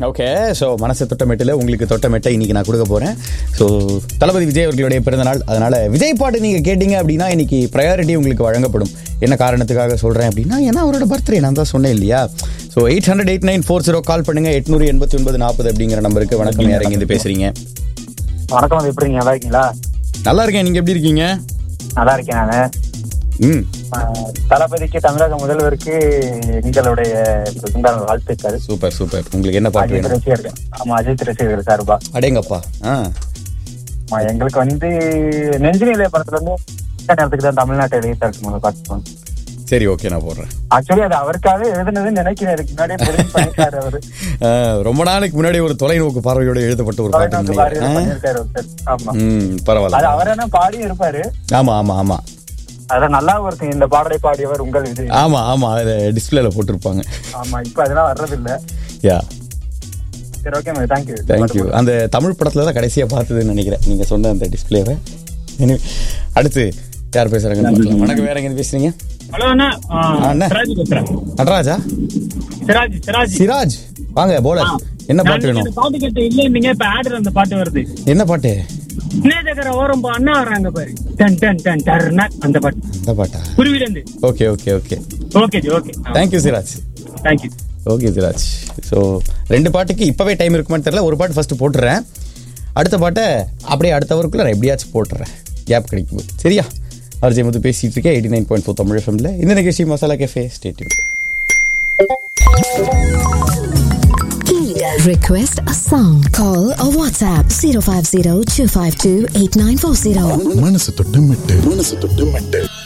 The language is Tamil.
ஓகே ஸோ மனசு தொட்டமெட்டில் உங்களுக்கு தொட்டமெட்டை இன்னைக்கு நான் கொடுக்க போகிறேன் ஸோ தளபதி விஜய் அவர்களுடைய பிறந்தநாள் அதனால் விஜய் பாட்டு நீங்கள் கேட்டீங்க அப்படின்னா இன்னைக்கு ப்ரையாரிட்டி உங்களுக்கு வழங்கப்படும் என்ன காரணத்துக்காக சொல்கிறேன் அப்படின்னா ஏன்னா அவரோட பர்த்டே நான் தான் சொன்னேன் இல்லையா so eight hundred eight nine four zero call பண்ணுங்க எட்நூறு எண்பத்தி ஒன்பது நாற்பது அப்படிங்கிற நம்பருக்கு வணக்கம் யார் இருந்து பேசுறீங்க வணக்கம் அது எப்படிங்க நல்லா இருக்கீங்களா நல்லா இருக்கேன் நீங்கள் எப்படி இருக்கீங்க நல்லா இருக்கேன் நானு ம் ஆஹ் தளபதிக்கு தமிழக முதல்வருக்கு எங்களுடைய பிறந்தநாள் வாழ்த்துக்கள் சூப்பர் சூப்பர் உங்களுக்கு என்ன பாட்டு அஜித் வேணும் ரசிகர்கள் ஆமா அஜித் ரசிகர்கள் சார்பா அடேங்கப்பா ஆ ஆமா, எங்களுக்கு வந்து நெஞ்சினிலைய படத்துல இருந்து இந்த நேரத்துக்கு தான் தமிழ்நாட்டை எழுதிட்டு பார்த்துக்கோங்க சரி ஓகே நான் போடுறேன் ஆக்சுவலி அது அவருக்காக எழுதுனதுன்னு நினைக்கிறேன் இதுக்கு முன்னாடியே produce பண்ணிருக்காரு அவரு ஆ, ரொம்ப நாளைக்கு முன்னாடி ஒரு தொலைநோக்கு பார்வையோட எழுதப்பட்ட ஒரு பாட்டு தொலைநோக்கு பாரதியார் நினைக்கிறேன். பண்ணியிருக்காரு ஒருத்தர். ஆமா ம் பரவாயில்ல அது அவரே பாடியும் இருப்பாரு ஆமா ஆமா ஆமா அதெல்லாம் நல்லா இருக்கும் இந்த பாடலை பாடியவர் உங்கள் இது ஆமா ஆமா அது டிஸ்பிளேல போட்டிருப்பாங்க ஆமா இப்ப அதெல்லாம் வர்றது இல்ல யா சரி ஓகே மேம் தேங்க்யூ தேங்க்யூ அந்த தமிழ் படத்துல தான் கடைசியா பார்த்ததுன்னு நினைக்கிறேன் நீங்க சொன்ன அந்த டிஸ்பிளேவை அடுத்து யார் பேசுறாங்கன்னு பார்க்கலாம். வணக்கம் வேற எங்க பேசுறீங்க ஹலோ அண்ணா ஆ, ஆ, அண்ணா. சிராஜ் பேசுறேன் நடராஜா சிராஜ் சிராஜ் சிராஜ் வாங்க போலர் என்ன நான் பாட்டு நீங்க வேணும் இந்த பாட்டு கேட்ட இல்ல நீங்க இப்ப ஆடுற அந்த பாட்டு வருது என்ன பாட்டு சின்னேஜகர ஓரம் போ அண்ணா வர்றாங்க பாரு டன் டன் டன் டர்னா அந்த பாட்டு அந்த பாட்டா குருவில இருந்து okay okay okay okay ji okay thank you Siraj thank you okay Siraj so ரெண்டு பாட்டுக்கு இப்போவே டைம் இருக்குமான்னு தெரியல ஒரு பாட்டு ஃபர்ஸ்ட் போட்டுறேன் அடுத்த பாட்டை அப்படியே அடுத்த ஒர்க்கில் நான் எப்படியாச்சும் போட்டுறேன் கேப் கிடைக்கும் போது சரியா அர்ஜய் முத்து பேசிட்டு இருக்கேன் eighty nine point four Tamil எஃப்எம்ல இந்த நிகழ்ச்சி masala cafe state Request a song. Call or WhatsApp 050 252 8940. மனசு தொட்டு மெட்டு மனசு தொட்டு மெட்டு